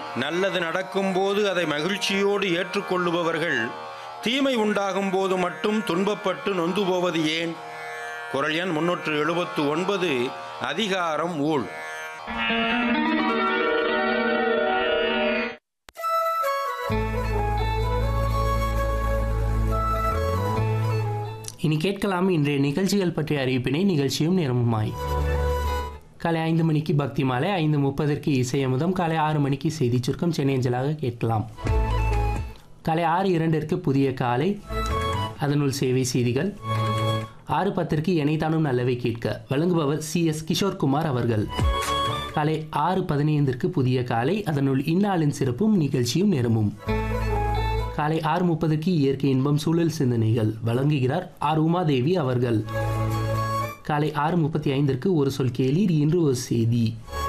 நல்லது நடக்கும்போது அதை மகிழ்ச்சியோடு ஏற்றுக்கொள்ளுபவர்கள் தீமை உண்டாகும் போது மட்டும் துன்பப்பட்டு நொந்து போவது ஏன் குரல் எண் முன்னூற்று எழுபத்து ஒன்பது அதிகாரம் ஊழ் இனி கேட்கலாம் இன்றைய நிகழ்ச்சிகள் பற்றிய அறிவிப்பினை நிகழ்ச்சியும் நேரமுமாய் காலை ஐந்து மணிக்கு பக்தி மாலை ஐந்து முப்பதற்கு இசையமுதம் காலை ஆறு மணிக்கு செய்தி சுருக்கம் சென்னை அஞ்சலாக கேட்கலாம் காலை ஆறு இரண்டிற்கு புதிய காலை அதனுள் சேவை செய்திகள் ஆறு பத்திற்கு இணைத்தானும் நல்லவை கேட்க வழங்குபவர் சி எஸ் கிஷோர்குமார் அவர்கள் காலை ஆறு பதினைந்திற்கு புதிய காலை அதனுள் இந்நாளின் சிறப்பும் நிகழ்ச்சியும் நேரமும் காலை ஆறு முப்பதுக்கு இயற்கை இன்பம் சூழல் சிந்தனைகள் வழங்குகிறார் ஆர் உமாதேவி அவர்கள் காலை ஆறு முப்பத்தி ஐந்திற்கு ஒரு சொல் கேளீர் இன்று ஒரு செய்தி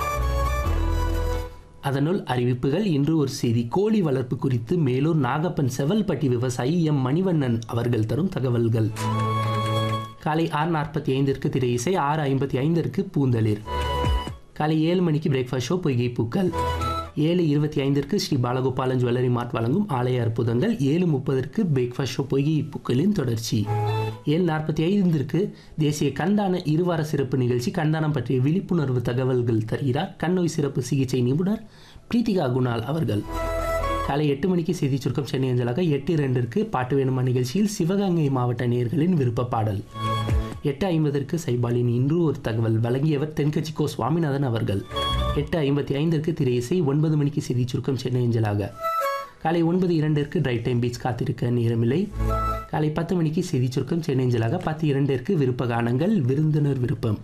அதனுள் அறிவிப்புகள் இன்று ஒரு செய்தி கோழி வளர்ப்பு குறித்து மேலூர் நாகப்பன் செவல்பட்டி விவசாயி எம் மணிவண்ணன் அவர்கள் தரும் தகவல்கள் காலை ஆறு நாற்பத்தி ஐந்திற்கு திரை இசை ஆறு ஐம்பத்தி ஐந்திற்கு பூந்தளிர் காலை ஏழு மணிக்கு பிரேக்ஃபாஸ்ட் ஷோ பொய்கை பூக்கள் ஏழு இருபத்தி ஐந்திற்கு ஸ்ரீ பாலகோபாலன் ஜுவல்லரி மார்ட் வழங்கும் ஆலய அற்புதங்கள் ஏழு முப்பதற்கு பிரேக்ஃபாஸ்ட் ஷோ பொய்கை பூக்களின் தொடர்ச்சி ஏழு நாற்பத்தி ஐந்திற்கு தேசிய கண்தான இருவார சிறப்பு நிகழ்ச்சி கண்தானம் பற்றிய விழிப்புணர்வு தகவல்கள் தருகிறார் கண்ணோய் சிறப்பு சிகிச்சை நிபுணர் பிரீத்திகா குணால் அவர்கள் காலை எட்டு மணிக்கு செய்தி சுருக்கம் சென்னை அஞ்சலாக எட்டு இரண்டிற்கு பாட்டு வேணுமா நிகழ்ச்சியில் சிவகங்கை மாவட்ட நேயர்களின் விருப்ப பாடல் எட்டு ஐம்பதற்கு சைபாலின் இன்று ஒரு தகவல் வழங்கியவர் தென்கட்சி கோ சுவாமிநாதன் அவர்கள் எட்டு ஐம்பத்தி ஐந்திற்கு திரை இசை ஒன்பது மணிக்கு செய்தி சுருக்கம் சென்னை அஞ்சலாக காலை ஒன்பது இரண்டிற்கு ட்ரை டைம் பீச் காத்திருக்க நேரமில்லை காலை பத்து மணிக்கு செய்தி சுருக்கம் சென்னை அஞ்சலாக பத்து இரண்டிற்கு விருப்ப கானங்கள் விருந்தினர் விருப்பம்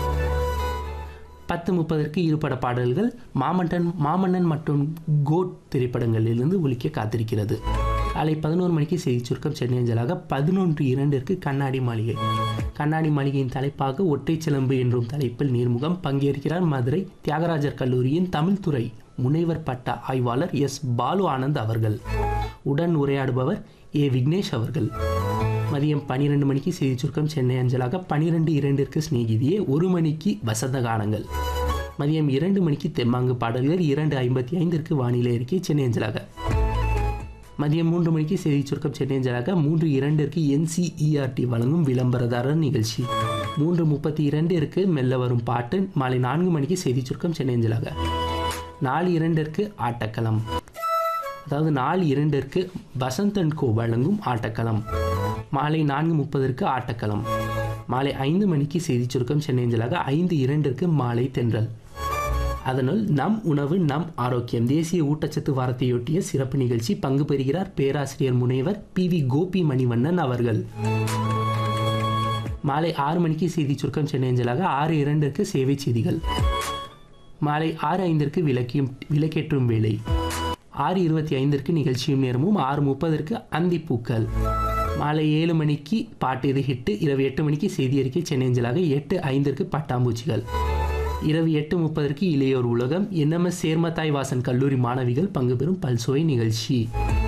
பத்து முப்பதற்கு இருபட பாடல்கள் மாமன்னன் மாமன்னன் மற்றும் கோட் திரைப்படங்களிலிருந்து ஒலிக்க காத்திருக்கிறது காலை பதினோரு மணிக்கு செய்தி சுருக்கம் சென்னை அஞ்சலாக பதினொன்று இரண்டிற்கு கண்ணாடி மாளிகை கண்ணாடி மாளிகையின் தலைப்பாக ஒற்றை சிலம்பு என்றும் தலைப்பில் நேர்முகம் பங்கேற்கிறார் மதுரை தியாகராஜர் கல்லூரியின் தமிழ்துறை முனைவர் பட்ட ஆய்வாளர் எஸ் பாலு ஆனந்த் அவர்கள் உடன் உரையாடுபவர் ஏ விக்னேஷ் அவர்கள் மதியம் பன்னிரெண்டு மணிக்கு செய்தி சுருக்கம் சென்னை அஞ்சலாக பன்னிரெண்டு இரண்டிற்கு சிநேகிதியே ஒரு மணிக்கு வசந்த கானங்கள் மதியம் இரண்டு மணிக்கு தெம்மாங்கு பாடல்கள் இரண்டு ஐம்பத்தி ஐந்திற்கு வானிலை அறிக்கை சென்னை அஞ்சலாக மதியம் மூன்று மணிக்கு செய்தி சுருக்கம் சென்னை அஞ்சலாக மூன்று இரண்டிற்கு என்சிஇஆர்டி வழங்கும் விளம்பரதாரர் நிகழ்ச்சி மூன்று முப்பத்தி இரண்டிற்கு மெல்ல வரும் பாட்டு மாலை நான்கு மணிக்கு செய்தி சுருக்கம் சென்னை அஞ்சலாக நாலு இரண்டிற்கு ஆட்டக்களம் அதாவது நாலு இரண்டிற்கு வசந்தன் கோ வழங்கும் ஆட்டக்களம் மாலை நான்கு முப்பதற்கு ஆட்டக்களம் மாலை ஐந்து மணிக்கு செய்தி சுருக்கம் சென்னை அஞ்சலாக ஐந்து இரண்டிற்கு மாலை தென்றல் அதனுள் நம் உணவு நம் ஆரோக்கியம் தேசிய ஊட்டச்சத்து வாரத்தையொட்டிய சிறப்பு நிகழ்ச்சி பங்கு பெறுகிறார் பேராசிரியர் முனைவர் பி வி கோபி மணிவண்ணன் அவர்கள் மாலை ஆறு மணிக்கு செய்தி சுருக்கம் சென்னை அஞ்சலாக ஆறு இரண்டிற்கு சேவை செய்திகள் மாலை ஆறு ஐந்திற்கு விளக்கியும் விளக்கேற்றும் வேலை ஆறு இருபத்தி ஐந்திற்கு நிகழ்ச்சியும் நேரமும் ஆறு முப்பதற்கு அந்திப்பூக்கள் மாலை ஏழு மணிக்கு பாட்டு இது ஹிட்டு இரவு எட்டு மணிக்கு செய்தி அறிக்கை சென்னை அஞ்சலாக எட்டு ஐந்திற்கு பட்டாம்பூச்சிகள் இரவு எட்டு முப்பதற்கு இளையோர் உலகம் என்எம்எஸ் சேர்மத்தாய் வாசன் கல்லூரி மாணவிகள் பங்கு பெறும் பல்சுவை நிகழ்ச்சி